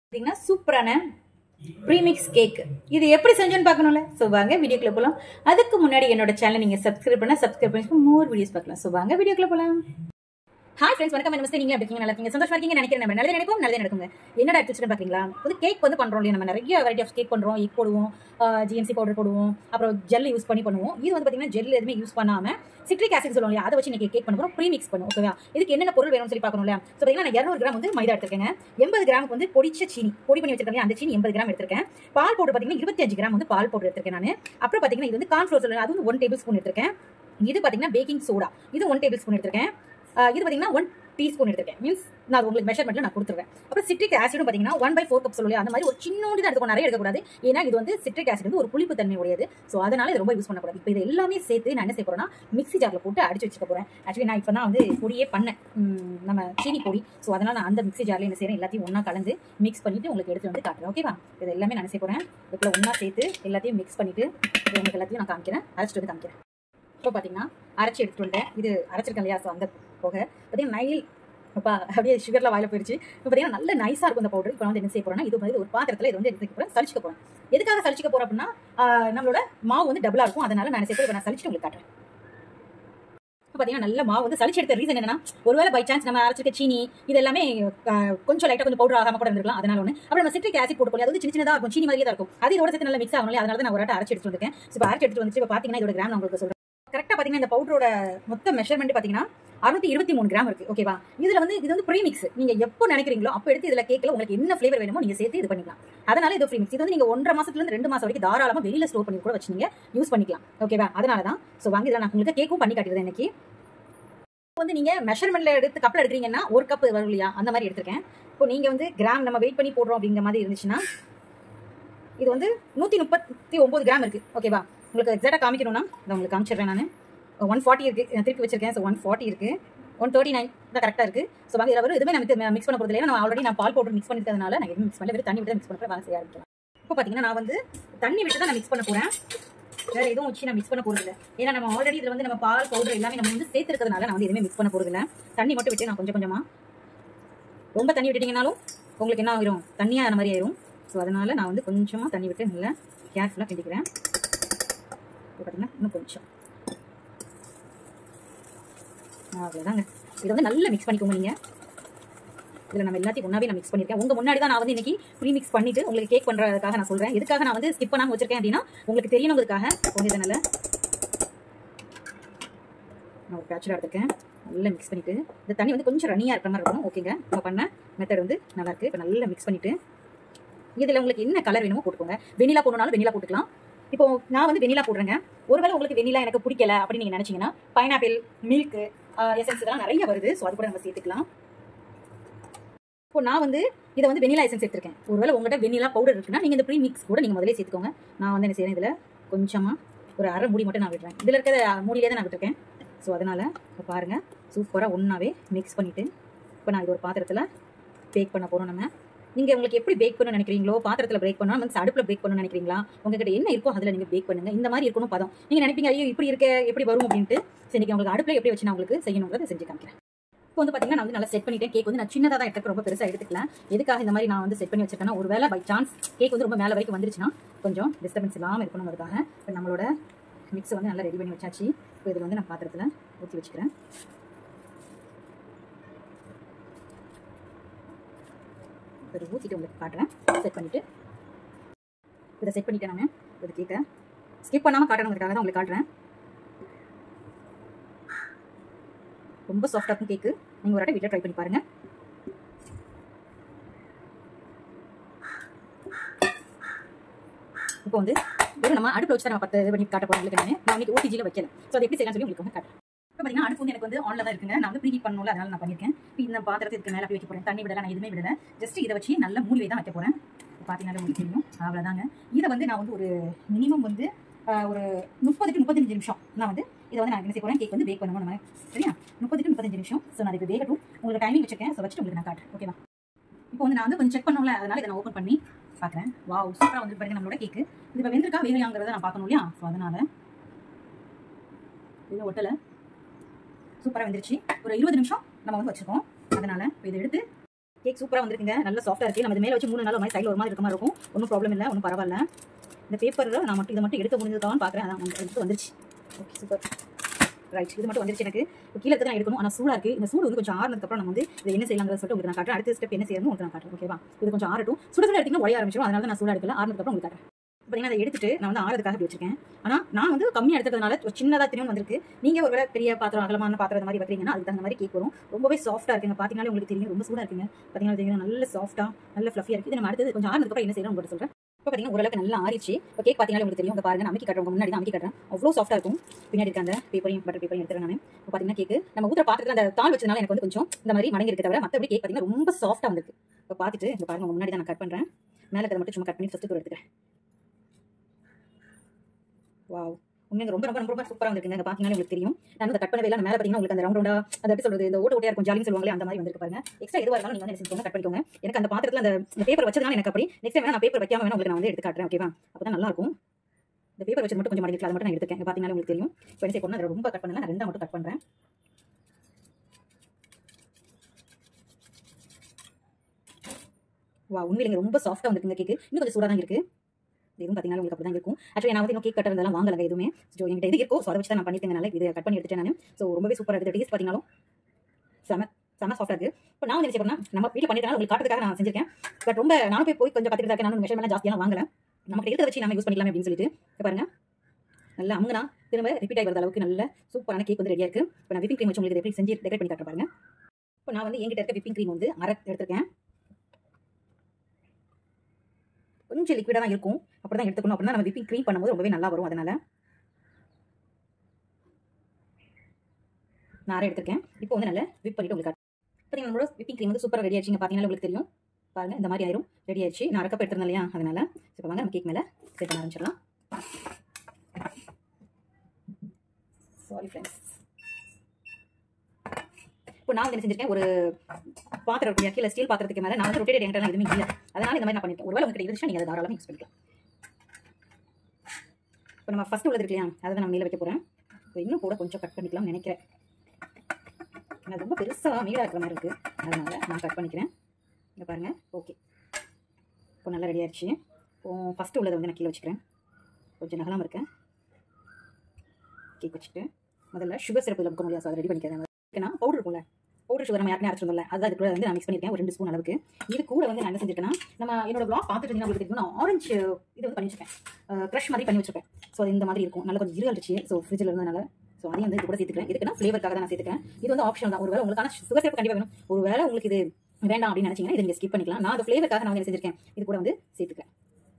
பார்த்தீங்கன்னா சூப்பரான premix cake இது எப்படி செஞ்சோன்னு பார்க்கணும்ல ஸோ வாங்க வீடியோக்குள்ள போகலாம் அதுக்கு முன்னாடி என்னோட சேனல் நீங்கள் சப்ஸ்கிரைப் பண்ணால் சப்ஸ்கிரைப் பண்ணி மோர் வீடியோஸ் பார்க்கலாம் ஸோ வாங்க வீடியோக்குள்ள போகலாம் ஹாய் ஃப்ரெண்ட்ஸ் வணக்கம் நமஸ்தே நீங்க எப்படி இருக்கீங்க நல்லா இருக்கீங்க சந்தோஷமா இருக்கீங்க நினைக்கிறேன் நம்ம நல்லது நினைப்போம் நல்லது நடக்குங்க என்னடா எடுத்து வச்சுட்டு பாத்தீங்களா வந்து கேக் வந்து பண்றோம் இல்லையா நம்ம நிறைய வெரைட்டி ஆஃப் கேக் பண்றோம் எக் போடுவோம் ஜிஎம்சி பவுடர் போடுவோம் அப்புறம் ஜெல் யூஸ் பண்ணி பண்ணுவோம் இது வந்து பாத்தீங்கன்னா ஜெல் எதுவுமே யூஸ் பண்ணாம சிட்ரிக் ஆசிட் சொல்லுவோம் இல்லையா அதை வச்சு நீங்க கேக் பண்ண போறோம் ப்ரீ மிக்ஸ் பண்ணுவோம் ஓகேவா இதுக்கு என்னென்ன பொருள் வேணும்னு சொல்லி பார்க்கணும் இல்லையா ஸோ பாத்தீங்கன்னா நான் இரநூறு கிராம் வந்து மைதா எடுத்திருக்கேன் எண்பது கிராமுக்கு வந்து பொடிச்ச சீனி பொடி பண்ணி வச்சிருக்கேன் அந்த சீனி எண்பது கிராம் எடுத்திருக்கேன் பால் பவுடர் பாத்தீங்கன்னா இருபத்தஞ்சு கிராம் வந்து பால் பவுடர் எடுத்திருக்கேன் நான் அப்புறம் பாத்தீங்கன்னா இது வந்து கார்ன்ஃப்ளோர் சொல்லுங்க அது வந்து ஒன் டேபிள் ஸ்பூன் எடுத்திருக்கேன் இது பாத்தீங்கன்னா பேக்கிங் சோடா இது ஒன் டேபிள் ஸ்பூன் எடுத்திருக்கேன் ஆஹ் இது பாத்தீங்கன்னா ஒன் டீஸ்பூன் எடுத்திருக்கேன் மீன்ஸ் நான் உங்களுக்கு மெஷர்மெண்ட்ல நான் கொடுத்துருவேன் அப்புறம் சிட்ரிக் ஆசிடும் பாத்தீங்கன்னா ஒன் பை ஃபோர் கப் சொல்லுங்க அந்த மாதிரி ஒரு சின்னோண்டு தான் எடுத்துக்கணும் நிறைய எடுக்கக்கூடாது ஏன்னா இது வந்து சிட்ரிக் ஆசிட் வந்து ஒரு புளிப்பு தன்மை உடையது ஸோ அதனால இது ரொம்ப யூஸ் பண்ணக்கூடாது இப்போ இது எல்லாமே சேர்த்து நான் என்ன செய்ய போறேன்னா மிக்ஸி ஜார்ல போட்டு அடிச்சு வச்சுக்க போறேன் ஆக்சுவலி நான் இப்போ தான் வந்து பொடியே பண்ணேன் உம், நம்ம சீனி பொடி ஸோ அதனால நான் அந்த மிக்ஸி ஜார்ல என்ன செய்யறேன் எல்லாத்தையும் ஒண்ணா கலந்து மிக்ஸ் பண்ணிட்டு உங்களுக்கு எடுத்து வந்து காட்டுறேன் ஓகேவா இது எல்லாமே நான் என்ன செய்ய போறேன் இதுக்குள்ள ஒண்ணா சேர்த்து எல்லாத்தையும் மிக்ஸ் பண்ணிட்டு இது உங்களுக்கு எல்லாத்தையும் நான் காமிக்கிறேன் அரைச்சிட்டு வந்து காமிக்கிறேன் இப்போ பார்த்தீங்கன்னா அரைச்சி எடுத்துட்டு வந்துட்டேன் இது அரைச்சிருக்கேன் இல்லையா ஸோ அந்த போக பார்த்தீங்கன்னா நைல் அப்பா அப்படியே சுகர்ல வாயில போயிடுச்சு இப்போ பார்த்தீங்கன்னா நல்ல நைஸாக இருக்கும் இந்த பவுடர் இப்போ வந்து என்ன செய்ய போறேன்னா இது வந்து ஒரு பாத்திரத்தில் இது வந்து எடுத்துக்க போறேன் சளிச்சுக்க போறேன் எதுக்காக சளிச்சுக்க போறோம் அப்படின்னா ஆஹ், நம்மளோட மாவு வந்து டபுளா இருக்கும் அதனால நான் என்ன செய்ய போறேன் நான் சளிச்சுட்டு உங்களுக்கு காட்டுறேன் இப்போ பார்த்தீங்கன்னா நல்ல மாவு வந்து சளிச்சு எடுத்த ரீசன் என்னன்னா ஒருவேளை பை சான்ஸ் நம்ம அரைச்சிருக்க சீனி இது எல்லாமே ஆஹ், கொஞ்சம் லைட்டாக கொஞ்சம் பவுடர் ஆகாம கூட இருந்திருக்கலாம் அதனால ஒன்று அப்புறம் நம்ம சிட்ரிக் ஆசிட் போட்டு போய் அது வந்து சின்ன சின்னதாக இருக்கும் சீனி மாதிரியே தான் இருக்கும் அது இதோட சேர்த்து நல்லா மிக்ஸ் ஆகணும் அதனால தான் நான் ஒரு ஆட்டை அரைச்சி எடுத்து வந்திருக்கேன் ஸோ அரைச்சி எடுத்து வந்துச்சு இப்போ பார்த்தீங்கன்னா இதோட கிராம் நான் உங்களுக்கு சொல்றேன் கரெக்டாக பார்த்தீங்கன்னா இந்த பவுடரோட மொத்த மெஷர்மெண்ட் பார்த்தீங்கன்னா அறுநூத்தி இருபத்தி மூணு கிராம் இருக்கு ஓகேவா இதுல வந்து இது வந்து ப்ரீமிக்ஸ் நீங்க எப்போ நினைக்கிறீங்களோ அப்போ எடுத்து இதுல கேட்கல உங்களுக்கு என்ன ஃபிளேவர் வேணுமோ நீங்க சேர்த்து இது பண்ணிக்கலாம் அதனால இது ப்ரீமிக்ஸ் இது வந்து நீங்க ஒன்றரை மாசத்துல இருந்து ரெண்டு மாசம் வரைக்கும் தாராளமா வெளியில ஸ்டோர் பண்ணி கூட வச்சு நீங்க யூஸ் பண்ணிக்கலாம் ஓகேவா அதனால தான் ஸோ வாங்க இதில் நான் உங்களுக்கு கேக்கும் பண்ணி காட்டிடுறேன் இன்னைக்கு இப்போ வந்து நீங்க மெஷர்மெண்ட்ல எடுத்து கப்பில் எடுக்கிறீங்கன்னா ஒரு கப் வரும் இல்லையா அந்த மாதிரி எடுத்திருக்கேன் இப்போ நீங்க வந்து கிராம் நம்ம வெயிட் பண்ணி போடுறோம் அப்படிங்கிற மாதிரி இருந்துச்சுன்னா இது வந்து நூத்தி முப்பத்தி ஒன்பது கிராம் இருக்கு ஓகேவா உங்களுக்கு எக்ஸாக்டா காமிக்கணும்னா இதை உங்களுக்கு காமிச்சிடுறேன் நான் ஒன் ஃபார்ட்டி இருக்கு நான் திருப்பி வச்சிருக்கேன் ஸோ ஒன் ஃபார்ட்டி இருக்கு ஒன் தேர்ட்டி நைன் தான் கரெக்டாக இருக்கு ஸோ வாங்க இதில் வரும் எதுவுமே நம்ம மிக்ஸ் பண்ண போகிறது இல்லை நான் ஆல்ரெடி நான் பால் பவுடர் மிக்ஸ் பண்ணிருக்கிறதுனால நான் எதுவும் மிக்ஸ் பண்ணல வெறும் தண்ணி விட்டு மிக்ஸ் பண்ண வாங்க செய்ய ஆரம்பிக்கலாம் இப்போ பார்த்தீங்கன்னா நான் வந்து தண்ணி விட்டு தான் நான் மிக்ஸ் பண்ண போறேன் வேற எதுவும் வச்சு நான் மிக்ஸ் பண்ண போறது இல்லை ஏன்னா நம்ம ஆல்ரெடி இதில் வந்து நம்ம பால் பவுடர் எல்லாமே நம்ம வந்து சேர்த்துருக்கிறதுனால நான் வந்து எதுவுமே மிக்ஸ் பண்ண போறது இல்லை தண்ணி மட்டும் விட்டு நான் கொஞ்சம் கொஞ்சமா ரொம்ப தண்ணி விட்டுட்டீங்கனாலும் உங்களுக்கு என்ன ஆயிரும் தண்ணியாக ஆன மாதிரி ஆயிரும் ஸோ அதனால நான் வந்து கொஞ்சமா தண்ணி விட்டு நல்லா கேர்ஃபுல்லாக கிண்டிக்கிறேன் இப்போ பார்த்தீங்கன்னா இன்னும் கொஞ்சம் அவ்வளோதாங்க இதை வந்து நல்லா மிக்ஸ் பண்ணிக்கோங்க நீங்கள் இதில் நம்ம எல்லாத்தையும் ஒன்றாவே நான் மிக்ஸ் பண்ணியிருக்கேன் உங்கள் முன்னாடி தான் நான் வந்து இன்னைக்கு ப்ரீ மிக்ஸ் பண்ணிட்டு உங்களுக்கு கேக் பண்ணுறதுக்காக நான் சொல்கிறேன் எதுக்காக நான் வந்து ஸ்கிப் பண்ணாமல் வச்சிருக்கேன் அப்படின்னா உங்களுக்கு தெரியணுங்கிறதுக்காக கொஞ்சம் இதனால நான் ஒரு பேச்சுலர் எடுத்துருக்கேன் நல்லா மிக்ஸ் பண்ணிட்டு இந்த தண்ணி வந்து கொஞ்சம் ரனியாக இருக்கிற மாதிரி இருக்கும் ஓகேங்க நம்ம பண்ண மெத்தட் வந்து நல்லா இருக்கு இப்போ நல்லா மிக்ஸ் பண்ணிட்டு இதில் உங்களுக்கு என்ன கலர் வேணுமோ போட்டுக்கோங்க வெனிலா போடணும்னாலும் வெனிலா போட்டுக்கலாம் இப்போ நான் வந்து வெனிலா போடுறேங்க ஒருவேளை உங்களுக்கு வெனிலா எனக்கு பிடிக்கல அப்படின்னு நீங்க நினைச்சீங்கன்னா பைனாப்பிள் மில்க் எசன்ஸ் இதெல்லாம் நிறைய வருது ஸோ அது கூட நம்ம சேர்த்துக்கலாம் இப்போ நான் வந்து இதை வந்து வெனிலா எசன்ஸ் எடுத்திருக்கேன் ஒருவேளை உங்கள்கிட்ட வெனிலா பவுடர் இருக்குன்னா நீங்க இந்த ப்ரீ மிக்ஸ் கூட நீங்க முதல்ல சேர்த்துக்கோங்க நான் வந்து என்ன செய்யறேன் இதுல கொஞ்சமா ஒரு அரை மூடி மட்டும் நான் விடுறேன் இதுல இருக்கிற மூடியிலே தான் நான் விட்டுருக்கேன் ஸோ அதனால இப்போ பாருங்க சூப்பராக ஒன்றாவே மிக்ஸ் பண்ணிட்டு இப்போ நான் இது ஒரு பாத்திரத்தில் பேக் பண்ண போறோம் நம்ம நீங்க உங்களுக்கு எப்படி பேக் பண்ணணும்னு நினைக்கிறீங்களோ பாத்திரத்தில் பேக் பண்ணணும் மீன்ஸ் அடுப்பில் பேக் பண்ணணும்னு நினைக்கிறீங்களா உங்ககிட்ட என்ன இருக்கோ அதில் நீங்க பேக் பண்ணுங்க இந்த மாதிரி இருக்கணும் பதம் நீங்க நினைப்பீங்க ஐயோ இப்படி இருக்க எப்படி வரும் அப்படின்ட்டு சரி நீங்க உங்களுக்கு அடுப்பில் எப்படி வச்சு நான் உங்களுக்கு செய்யணுங்கிறத செஞ்சு காமிக்கிறேன் இப்போ வந்து பார்த்தீங்கன்னா நான் வந்து நல்லா செட் பண்ணிட்டேன் கேக் வந்து நான் சின்னதாக தான் எடுத்துக்க ரொம்ப பெருசாக எடுத்துக்கலாம் எதுக்காக இந்த மாதிரி நான் வந்து செட் பண்ணி வச்சிருக்கேன்னா ஒரு வேளை பை சான்ஸ் கேக் வந்து ரொம்ப மேலே வரைக்கும் வந்துருச்சுன்னா கொஞ்சம் டிஸ்டர்பன்ஸ் இல்லாமல் இருக்கணுங்கிறதுக்காக இப்போ நம்மளோட மிக்ஸை வந்து நல்லா ரெடி பண்ணி வச்சாச்சு இப்போ இதில் வந்து நான் பாத்திரத்தில் ஊற்றி வச்சுக்கிறேன் இதை ஊற்றிட்டு உங்களுக்கு காட்டுறேன் செட் பண்ணிவிட்டு இதை செட் பண்ணிட்டேன் நான் இது கேட்க ஸ்கிப் பண்ணாமல் காட்டணுங்கிறதுக்காக தான் உங்களுக்கு காட்டுறேன் ரொம்ப சாஃப்டாக இருக்கும் கேக்கு நீங்கள் ஒரு வாட்டி வீட்டில் ட்ரை பண்ணி பாருங்கள் இப்போ வந்து வெறும் நம்ம அடுப்பில் வச்சு தான் நம்ம பத்து இது பண்ணி காட்ட போகிறோம் உங்களுக்கு நான் நான் இன்னைக்கு ஓடிஜியில் வைக்கல ஸோ அது எப்படி செய்யலாம் சொல்லி உங்களுக்கு வந்து காட்டுறேன் இப்போ பார்த்தீங்கன்னா அடுப்பு வந்து எனக்கு வந்து ஆன்ல தான் இருக்குங்க நான் வந்து ப்ரீ ஹீட் பண்ணணும்ல அதனால நான் பண்ணியிருக்கேன் இப்போ இந்த பாத்திரத்தை இதுக்கு மேலே வைக்க போகிறேன் தண்ணி விடல நான் எதுவுமே விடல ஜஸ்ட் இதை வச்சு நல்ல மூடி தான் வைக்க போகிறேன் பார்த்தீங்கன்னா உங்களுக்கு தெரியும் அவ்வளோதாங்க இதை வந்து நான் வந்து ஒரு மினிமம் வந்து ஆஹ், ஒரு முப்பது டு முப்பத்தஞ்சு நிமிஷம் நான் வந்து இதை வந்து நான் என்ன செய்ய போகிறேன் கேக் வந்து பேக் பண்ணணும் நம்ம சரியா முப்பது டு முப்பத்தஞ்சு நிமிஷம் ஸோ நான் இதுக்கு வேகட்டும் உங்களுக்கு டைமிங் வச்சிருக்கேன் ஸோ வச்சுட்டு உங்களுக்கு நான் காட்டுறேன் ஓகேவா இப்போ வந்து நான் வந்து கொஞ்சம் செக் பண்ணோம்ல அதனால இதை நான் ஓப்பன் பண்ணி பார்க்குறேன் வாவ் சூப்பராக வந்து பாருங்க நம்மளோட கேக்கு இது இப்போ வெந்திருக்கா வேகலையாங்கிறத நான் பார்க்கணும் இல்லையா ஸோ அதனால இது ஒட்டலை சூப்பராக வெந்துருச்சு ஒரு இருபது நிமிஷம் நம்ம வந்து வச்சிருக்கோம் அதனால இப்போ இதை எடுத்து கேக் சூப்பராக வந்திருக்குங்க நல்ல சாஃப்டாக இருக்குது நம்ம இது மேலே வச்சு மூணு நாள் ஒரு மாதிரி சைடில் ஒரு மாதிரி இருக்க மாதிரி இருக்கும் ஒன்றும் ப்ராப்ளம் இல்லை ஒன்றும் பரவாயில்ல இந்த பேப்பரில் நான் மட்டும் இதை மட்டும் எடுக்க முடிஞ்சதுக்கான்னு பார்க்குறேன் அதான் வந்து எடுத்து வந்துருச்சு ஓகே சூப்பர் ரைட் இது மட்டும் வந்துருச்சு எனக்கு இப்போ கீழே தான் எடுக்கணும் ஆனால் சூடாக இருக்குது இந்த சூடு வந்து கொஞ்சம் ஆறுனதுக்கப்புறம் நம்ம வந்து இதை என்ன செய்யலாங்கிறத சொல்லிட்டு உங்களுக்கு நான் காட்டுறேன் அடுத்த ஸ்டெப் என்ன செய்யணும் உங்களுக்கு நான் காட்டுறேன் ஓகேவா இது கொஞ்சம் ஆறட்டும் சுட சுட எடுத்தீங்கன்னா உடைய ஆரம்பிச்சிடும் அதனால தான் நான் சூடாக எடுக்கல ஆறுனதுக்கப்புறம் உங்களுக்கு காட்டுறேன் பார்த்தீங்கன்னா அதை எடுத்துட்டு நான் வந்து ஆறதுக்காக இப்படி வச்சிருக்கேன் ஆனால் நான் வந்து கம்மியாக எடுத்ததுனால ஒரு சின்னதாக திரும்ப வந்திருக்கு நீங்கள் ஒரு பெரிய பாத்திரம் அகலமான பாத்திரம் இந்த மாதிரி வைக்கிறீங்கன்னா அதுக்கு தகுந்த மாதிரி கேக் வரும் ரொம்பவே சாஃப்ட்டாக இருக்குங்க பார்த்தீங்கன்னா உங்களுக்கு தெரியும் ரொம்ப சூடாக இருக்குங்க பார்த்தீங்கன்னா தெரியும் நல்ல சாஃப்ட்டாக நல்ல ஃப்ளஃபியாக இருக்குது இது நம்ம அடுத்தது கொஞ்சம் ஆறுனதுக்கப்புறம் என்ன செய்யணும் உங்களுக்கு சொல்கிறேன் இப்போ பார்த்தீங்கன்னா ஓரளவுக்கு நல்லா ஆறிச்சு இப்போ கேக் பார்த்தீங்கன்னா உங்களுக்கு தெரியும் உங்க பாருங்க நான் அமைக்கி கட்டுறேன் முன்னாடி தான் அமைக்கி கட்டுறேன் அவ்வளோ சாஃப்ட்டாக இருக்கும் பின்னாடி இருக்க அந்த பேப்பரையும் பட்டர் பேப்பரையும் எடுத்துறேன் நான் இப்போ பார்த்தீங்கன்னா கேக்கு நம்ம ஊற்ற பாத்திரத்தில் அந்த தாள் வச்சதுனால எனக்கு வந்து கொஞ்சம் இந்த மாதிரி மடங்கி இருக்க தவிர மற்றபடி கேக் பார்த்தீங்கன்னா ரொம்ப சாஃப்ட்டாக வந்திருக்கு இப்போ பார்த்துட்டு இப்போ பாருங்க உங்க முன்னாடி தான் நான் கட் பண்ணுறேன் மேலே இருக்கிறத மட்டும் சும்மா கட் பண்ணி ஃபஸ்ட்டு எடுத்துக்கிறேன் வாவ் உண்மையாக ரொம்ப ரொம்ப ரொம்ப ரொம்ப சூப்பராக வந்திருக்குங்க இங்க பார்த்தீங்கன்னா உங்களுக்கு தெரியும் நான் இந்த கட் பண்ணவே இல்லை மேலே பார்த்தீங்கன்னா உங்களுக்கு அந்த ரவுண்ட் ரவுண்டா அந்த எப்படி சொல்றது இந்த ஓட்ட ஓட்டையா இருக்கும் ஜாலின்னு சொல்லுவாங்களே அந்த மாதிரி வந்திருக்கு பாருங்க எக்ஸ்ட்ரா எதுவாக இருந்தாலும் நீங்க வந்து என்ன செஞ்சுக்கோங்க கட் பண்ணிக்கோங்க எனக்கு அந்த பாத்திரத்தில் அந்த பேப்பர் வச்சதுனால எனக்கு அப்படி நெக்ஸ்ட் டைம் நான் பேப்பர் வைக்காம வேணும் உங்களுக்கு நான் வந்து எடுத்து காட்டுறேன் ஓகேவா அப்போ தான் நல்லா இருக்கும் இந்த பேப்பர் வச்சது மட்டும் கொஞ்சம் மடிக்கலாம் அதை மட்டும் நான் எடுத்துக்கேன் பார்த்தீங்கன்னா உங்களுக்கு தெரியும் இப்போ என்ன செய்யணும் அதை ரொம்ப கட் பண்ணல நான் ரெண்டா மட்டும் கட் பண்ணுறேன் வா உண்மையிலேங்க ரொம்ப சாஃப்ட்டாக வந்துருக்குங்க கேக்கு இன்னும் கொஞ்சம் சூடாக தான் இருக்குது இதுவும் பார்த்தீங்கன்னா உங்களுக்கு அப்படி தான் இருக்கும் ஆக்சுவலி நான் வந்து இன்னும் கேக் கட்டர் இதெல்லாம் வாங்கலங்க எதுவுமே ஸோ என்கிட்ட இது இருக்கும் ஸோ அதை வச்சு தான் நான் பண்ணிட்டேங்கனால இதை கட் பண்ணி எடுத்துட்டேன் நான் ஸோ ரொம்பவே சூப்பராக இருக்குது டேஸ்ட் பார்த்தீங்கன்னாலும் செம செம சாஃப்டாக இருக்குது இப்போ நான் வந்து என்ன பண்ணா நம்ம வீட்டில் பண்ணிட்டனால உங்களுக்கு காட்டுறதுக்காக நான் செஞ்சிருக்கேன் பட் ரொம்ப நானும் போய் போய் கொஞ்சம் கற்றுக்கிட்டு இருக்கேன் நான் மெஷர்மெண்ட் ஜாஸ்தியாக வாங்கல நமக்கு எடுத்து வச்சு நம்ம யூஸ் பண்ணிக்கலாம் அப்படின்னு சொல்லிட்டு இப்போ பாருங்க நல்லா அமுங்கனா திரும்ப ரிப்பீட் ஆகி வரது அளவுக்கு நல்ல சூப்பரான கேக் வந்து ரெடியாக இருக்குது இப்போ நான் விப்பிங் க்ரீம் வச்சு உங்களுக்கு எப்படி செஞ்சு டெக்கரேட் பண்ணி காட்டுறேன் பாருங்க இப்போ நான் வந்து என்கிட்ட இருக்க விப்பிங் க்ரீம் வந்து அரை எடுத்திருக்கேன் கொஞ்சம் லிக்விடாக தான் இருக்கும் அப்படி தான் எடுத்துக்கணும் அப்படின்னா நம்ம விப்பிங் க்ரீம் பண்ணும்போது ரொம்பவே நல்லா வரும் அதனால நான் அரை எடுத்திருக்கேன் இப்போ வந்து நல்லா விப் பண்ணிட்டு உங்களுக்கு இப்போ நம்மளோட விப்பிங் க்ரீம் வந்து சூப்பராக ரெடி ஆச்சுங்க பார்த்தீங்கன்னா உங்களுக்கு தெரியும் பாருங்க இந்த மாதிரி ஆயிரும் ரெடி ஆயிடுச்சு நான் அரைக்கப் எடுத்திருந்தேன் இல்லையா அதனால இப்போ வாங்க நம்ம கேக் மேலே செட் பண்ண ஆரம்பிச்சிடலாம் சாரி ஃப்ரெண்ட்ஸ் இப்போ நான் வந்து என்ன செஞ்சிருக்கேன் ஒரு பாத்திரம் இருக்கும் கீழே ஸ்டீல் பாத்திரத்துக்கு மேலே நான் வந்து ரொட்டேட் என்கிட்ட எதுவுமே இல்லை அதனால இந்த மாதிரி நான் பண்ணிருக்கேன் ஒருவேளை உங்ககிட்ட இருந்துச்சுன்னா நீங்கள் அதை தாராளமாக யூஸ் பண்ணிக்கலாம் இப்போ நம்ம ஃபஸ்ட்டு உள்ளது இருக்கு இல்லையா அதை தான் நான் மேலே வைக்க போகிறேன் இப்போ இன்னும் கூட கொஞ்சம் கட் பண்ணிக்கலாம்னு நினைக்கிறேன் அது ரொம்ப பெருசாக நீடாக இருக்கிற மாதிரி இருக்குது அதனால நான் கட் பண்ணிக்கிறேன் இங்கே பாருங்கள் ஓகே இப்போ நல்லா ரெடி ஆயிடுச்சு இப்போ ஃபஸ்ட்டு உள்ளதை வந்து நான் கீழே வச்சுக்கிறேன் கொஞ்சம் நகலாமல் இருக்கேன் கேக் வச்சுட்டு முதல்ல சுகர் சிரப் இதில் முடியாது அதை ரெடி பண்ணிக்கிறேன் நான் பவுடர் இருக்கும்ல பவுடர் சுகர் நம்ம யாருமே அரைச்சிருந்தோம்ல அதான் இது கூட வந்து நான் மிக்ஸ் பண்ணியிருக்கேன் ஒரு ரெண்டு ஸ்பூன் அளவுக்கு இது கூட வந்து நான் என்ன செஞ்சிருக்கேன்னா நம்ம என்னோட பிளாக் பார்த்துட்டு இருந்தீங்கன்னா உங்களுக்கு தெரியும் நான் ஆரஞ்சு இது வந்து பண்ணி வச்சிருக்கேன் க்ரஷ் மாதிரி பண்ணி வச்சிருக்கேன் ஸோ அது இந்த மாதிரி இருக்கும் நல்லா கொஞ்சம் இருள் இருந்துச்சு ஸோ ஃப்ரிட்ஜில் இருந்ததுனால ஸோ அதையும் வந்து இது கூட சேர்த்துக்கிறேன் இதுக்குன்னா ஃப்ளேவருக்காக தான் நான் சேர்த்துக்கிறேன் இது வந்து ஆப்ஷன் தான் ஒருவேளை உங்களுக்கான சுகர் சிரப் கண்டிப்பாக வேணும் ஒருவேளை உங்களுக்கு இது வேண்டாம் அப்படின்னு நினச்சிங்கன்னா இதை நீங்கள் ஸ்கிப் பண்ணிக்கலாம் நான் அந்த ஃப்ளேவருக்காக நான் வந்து என்ன செஞ்சிருக்கேன் இது கூட வந்து சேர்த்துக்கிறேன்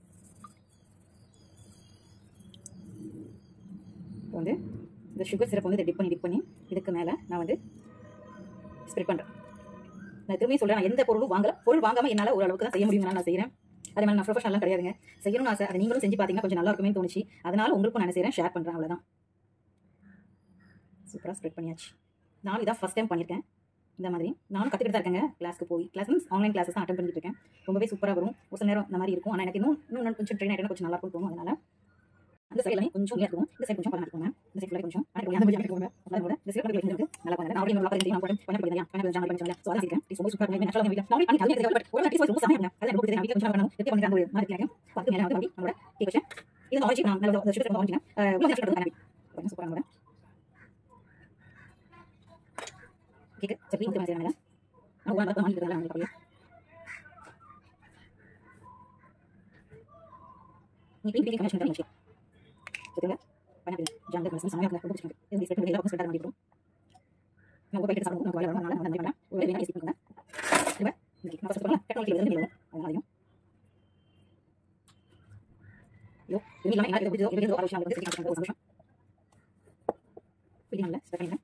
இப்போ வந்து இந்த சுகர் சிரப் வந்து இதை டிப் பண்ணி டிப் பண்ணி இதுக்கு மேலே நான் வந்து ஸ்ப்ரெட் பண்ணுறேன் நான் திரும்பி சொல்கிறேன் நான் எந்த பொருளும் வாங்கல பொருள் வாங்காமல் என்னால் ஓரளவுக்கு தான் செய்ய முடியும் நான் செய்கிறேன் அதே மாதிரி நான் ப்ரொஃபஷனலாம் கிடையாதுங்க செய்யணும்னு ஆசை அதை நீங்களும் செஞ்சு பார்த்தீங்கன்னா கொஞ்சம் நல்லா இருக்குமே தோணுச்சு அதனால உங்களுக்கும் நான் செய்கிறேன் ஷேர் பண்ணுறேன் அவ்வளோதான் சூப்பராக ஸ்ப்ரெட் பண்ணியாச்சு நானும் இதான் ஃபஸ்ட் டைம் பண்ணியிருக்கேன் இந்த மாதிரி நானும் கற்றுக்கிட்டு தான் இருக்கேங்க கிளாஸ்க்கு போய் கிளாஸ் மீன்ஸ் ஆன்லைன் கிளாஸஸ் தான் அட்டன் பண்ணிட்டு இருக்கேன் ரொம்பவே சூப்பராக வரும் ஒரு சில நேரம் இந்த மாதிரி இருக்கும் ஆனால் எனக்கு இன்னும் இன்னும் கொஞ்சம் ட்ரெயின் ஆகிட்டா கொஞ்சம் நல்லா இருக்கும் தோணும் அதனால அந்த சைடில் கொஞ்சம் இருக்கும் இந்த சைடு கொஞ்சம் பண்ணி இந்த சைடு கொஞ்சம் அந்த மாதிரி போங்க அதனால இந்த சைடு கொஞ்சம் இருக்கு நல்லா பண்ணுங்க நான் அப்படியே நல்லா தெரியும் நான் பண்ண போறேன் பண்ண ஜாம் பண்ணி சோ அதான் இருக்கேன் ரொம்ப சூப்பரா இருக்கு நான் வீடியோ நான் பண்ணி அது பட் ஒரு வாட்டி ரொம்ப சமையா அது ரொம்ப தெரியும் கொஞ்சம் பண்ணணும் இது பண்ணி அந்த மாதிரி இருக்கேன் பத்து மேல வந்து அப்படி நம்மளோட கேக் வச்சேன் இது ஆரஞ்சு நான் நல்ல சுகர் ரொம்ப ஆரஞ்சு உள்ள வச்சு பண்ணி கொஞ்சம் சூப்பரா நம்ம கேக் சரி இந்த மாதிரி நான் நான் ஒரு நாள் வாங்கிட்டு வரலாம் அப்படியே நீ பிடி கனெக்ஷன் பண்ணி சரிங்களா பண்ணி ஜாங்க பண்ணி சமையா ரொம்ப பிடிச்சிருக்கு இது செட் பண்ணி எல்லாம் ஸ்பெண்ட் பண்ணி விடுறோம் நான் போய் சாப்பிடுவோம் நான் வேலை வரணும் நான் வந்து பண்ணேன் ஒரு வேலை டேஸ்ட் பண்ணுங்க சரிங்களா இன்னைக்கு நான் ஃபர்ஸ்ட் பண்ணலாம் டெக்னாலஜி வந்து நிலவும் அதனாலயும் யோ இது இல்லாம என்ன இது இது ஆலோசனை வந்து செஞ்சு ஒரு நிமிஷம் பிடிங்கல ஸ்பெண்ட் பண்ணுங்க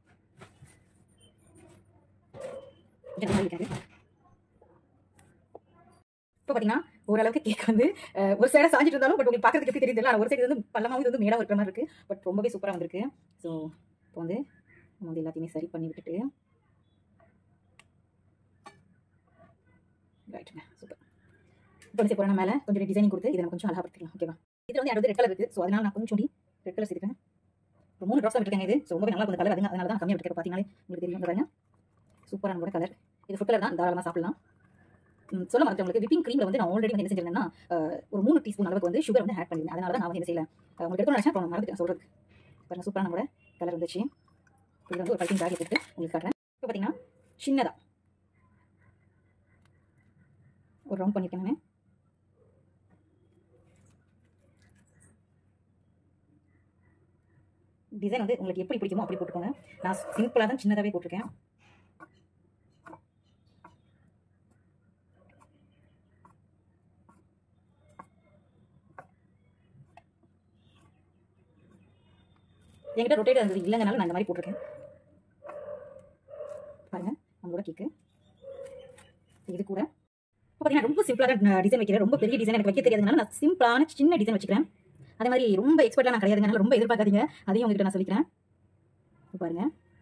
இப்போ பார்த்தீங்கன்னா ஓரளவுக்கு கேக் வந்து ஒரு சைடாக சாஞ்சிட்டு இருந்தாலும் பட் உங்களுக்கு பார்க்கறதுக்கு எப்படி தெரியுது ஒரு சைடு வந்து பள்ளமாவும் இது வந்து மேடாக இருக்கிற மாதிரி இருக்குது பட் ரொம்பவே சூப்பராக வந்திருக்கு ஸோ இப்போ வந்து நம்ம வந்து எல்லாத்தையுமே சரி பண்ணி விட்டுட்டு ரைட்டுங்க சூப்பர் இப்போ வந்து போகிறேன் மேலே கொஞ்சம் டிசைனிங் கொடுத்து இதை நம்ம கொஞ்சம் அழகாக படுத்திக்கலாம் ஓகேவா இதில் வந்து அடுத்து ரெட் கலர் இருக்குது ஸோ அதனால் நான் கொஞ்சம் ரெட் கலர் சேர்த்துக்கிறேன் ஒரு மூணு ட்ராப்ஸ் விட்டுருக்கேன் இது ஸோ ரொம்பவே நல்லா கொஞ்சம் கலர் அதுங்க அதனால தான் கம்மியாக விட்டுருக்கேன் பார்த்தீங்களே உங்களுக்கு தெரியும் பாருங்க சூப்பரான கூட கலர் இது ஃபுட் கலர் தான் தாராளமாக சாப்பிடலாம் ம், சொல்ல மறந்து உங்களுக்கு விப்பிங் க்ரீமில் வந்து நான் ஆல்ரெடி வந்து என்ன செஞ்சிருந்தேன்னா அஹ், ஒரு மூணு டீஸ்பூன் அளவுக்கு வந்து சுகர் வந்து ஆட் பண்ணிருந்தேன் அதனால தான் நான் வந்து என்ன செய்யல அஹ், உங்களுக்கு எடுத்து நினச்சா அப்புறம் மறந்துட்டேன் சொல்கிறதுக்கு பாருங்க சூப்பராக நம்மளோட கலர் வந்துச்சு இது வந்து ஒரு பைக்கிங் பேக் எடுத்து உங்களுக்கு காட்டுறேன் இப்போ பார்த்தீங்கன்னா சின்னதாக ஒரு ரவுண்ட் பண்ணியிருக்கேன் நான் டிசைன் வந்து உங்களுக்கு எப்படி பிடிக்குமோ அப்படி போட்டுக்கோங்க நான் சிம்பிளாக தான் சின்னதாகவே போட்டிருக்கேன் என்கிட்ட ரொட்டேட் இருந்தது இல்லைங்கனால நான் இந்த மாதிரி போட்டிருக்கேன் பாருங்க நம்மளோட கேக்கு இது கூட இப்போ பார்த்தீங்கன்னா ரொம்ப சிம்பிளாக தான் டிசைன் வைக்கிறேன் ரொம்ப பெரிய டிசைன் எனக்கு வைக்க தெரியாதனால நான் சிம்பிளான சின்ன டிசைன் வச்சுக்கிறேன் அதே மாதிரி ரொம்ப எக்ஸ்பர்ட்டாக நான் கிடையாதுங்கனால ரொம்ப எதிர்பார்க்காதீங்க அதையும் உங்ககிட்ட நான் சொல்லிக்கிறேன் இப்போ பாருங்க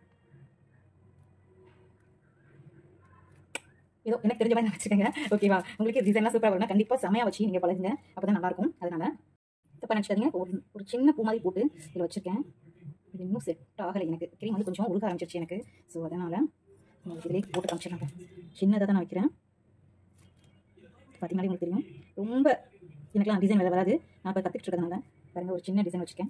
ஏதோ எனக்கு தெரிஞ்ச மாதிரி நான் வச்சுக்கோங்க ஓகேவா உங்களுக்கு டிசைன்லாம் சூப்பராக வரும்னா கண்டிப்பாக செமையாக வச்சு நீங்கள் பழகுங்க அப்போ தான் நல்லாயிருக்கும் அதனால இப்போ நினச்சிக்காதீங்க ஒரு ஒரு சின்ன பூ மாதிரி போட்டு இதில் வச்சுருக்கேன் இது இன்னும் செட் ஆகலை எனக்கு க்ரீம் வந்து கொஞ்சம் உருக ஆரம்பிச்சிருச்சு எனக்கு ஸோ அதனால் உங்களுக்கு இதிலே போட்டு காமிச்சிடலாம் சின்னதாக தான் நான் வைக்கிறேன் பார்த்தீங்கன்னாலே உங்களுக்கு தெரியும் ரொம்ப எனக்குலாம் டிசைன் வேறு வராது நான் இப்போ கற்றுக்கிட்டு இருக்கறதுனால பாருங்க ஒரு சின்ன டிசைன் வச்சுருக்கேன்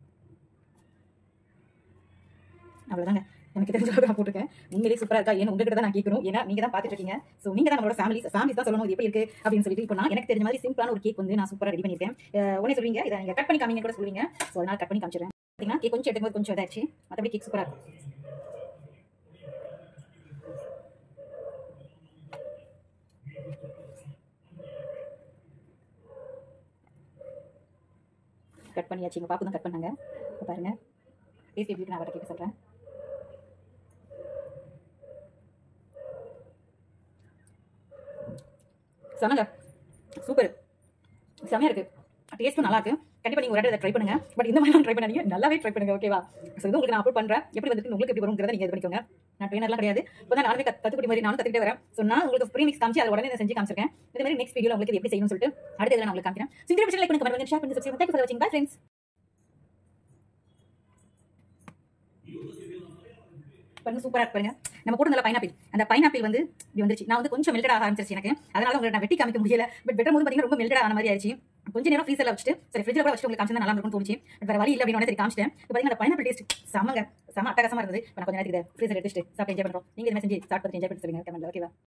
அவ்வளோதாங்க எனக்கு தெரிஞ்ச அளவுக்கு நான் போட்டிருக்கேன் உண்மையிலேயே சூப்பராக இருக்கா ஏன்னா உங்ககிட்ட தான் நான் கேட்கணும் ஏன்னா நீங்கள் தான் பார்த்துட்டு இருக்கீங்க ஸோ நீங்கள் தான் நம்மளோட ஃபேமிலி ஃபேமிலி தான் சொல்லணும் இது எப்படி இருக்கு அப்படின்னு சொல்லிட்டு இப்போ நான் எனக்கு தெரிஞ்ச மாதிரி சிம்பிளான ஒரு கேக் வந்து நான் சூப்பராக ரெடி பண்ணியிருக்கேன் அஹ் உடனே சொல்லுவீங்க இதை நீங்கள் கட் பண்ணி காமிங்க கூட சொல்லுவீங்க ஸோ அதனால் கட் பண்ணி காமிச்சிடுறேன் பார்த்தீங்கன்னா கேக் கொஞ்சம் எடுக்கும்போது கொஞ்சம் இதாச்சு மற்றபடி கேக் சூப்பராக இருக்கும் கட் பண்ணியாச்சு எங்கள் பாப்பு தான் கட் பண்ணாங்க இப்போ பாருங்க டேஸ்ட் எப்படி இருக்கு நான் அவர்கிட்ட கேட்டு சொல்கிறேன் செமங்க சூப்பர் செமையா இருக்கு டேஸ்ட்டும் நல்லா இருக்கு கண்டிப்பா நீங்க ஒரு இடத்துல ட்ரை பண்ணுங்க பட் இந்த மாதிரி ட்ரை பண்ணாதீங்க நல்லாவே ட்ரை பண்ணுங்க ஓகேவா ஸோ இது உங்களுக்கு நான் அப்லோட் பண்றேன் எப்படி வந்துட்டு உங்களுக்கு எப்படி வருங்கிறத நீங்க இது பண்ணிக்கோங்க நான் ட்ரெயினர்லாம் கிடையாது இப்போ தான் நானுமே கத்து கத்துக்குடி மாதிரி நானும் கத்துக்கிட்டே வரேன் ஸோ நான் உங்களுக்கு ப்ரீ மிக்ஸ் காமிச்சு அதை உடனே நான் செஞ்சு காமிச்சிருக்கேன் இதே மாதிரி நெக்ஸ்ட் வீடியோ உங்களுக்கு இது எப்படி செய்யணும்னு சொல்லிட்டு அடுத்த இதில் நான் உங்களுக்கு காமிக்கிறேன் ஸோ இந்த விஷயம் லைக் பண்ணி கமெண்ட் ஷேர் பண்ணி சப்ஸ்கிரைப் தேங்க் ஃபார் வாட்சிங் பை ஃப்ரெண்ட்ஸ் பாருங்க சூப்பரா இருக்கு பாருங்க நம்ம போட்டு நல்ல பைனாப்பிள் அந்த பைனாப்பிள் வந்து இப்படி வந்துருச்சு நான் வந்து கொஞ்சம் மெல்டட் ஆக ஆரம்பிச்சிருச்சு எனக்கு அதனால உங்களுக்கு நான் வெட்டி காமிக்க முடியல பட் பெட்டர் போது பாத்தீங்கன்னா ரொம்ப மெல்டட் ஆன மாதிரி ஆயிடுச்சு கொஞ்ச நேரம் ஃப்ரீசர்ல வச்சுட்டு சரி ஃப்ரிட்ஜில் கூட வச்சுட்டு உங்களுக்கு காமிச்சா நல்லா இருக்கும்னு தோணுச்சு பட் வேற வழி இல்லை அப்படின்னு சரி காமிச்சிட்டேன் இப்போ பாத்தீங்கன்னா அந்த பைனாப்பிள் டேஸ்ட் செமங்க செம அட்டகாசமா இருந்தது இப்போ நான் கொஞ்சம் நேரத்துக்கு ஃப்ரீசர் எடுத்துட்டு சாப்பிட்டு என்ஜாய் பண்றோம் நீங்க இது மாதிரி செஞ்சு சாப்பிட்டு என்ஜாய் பண்ணி சொல்லுங்க கமெண்ட்ல ஓகேவா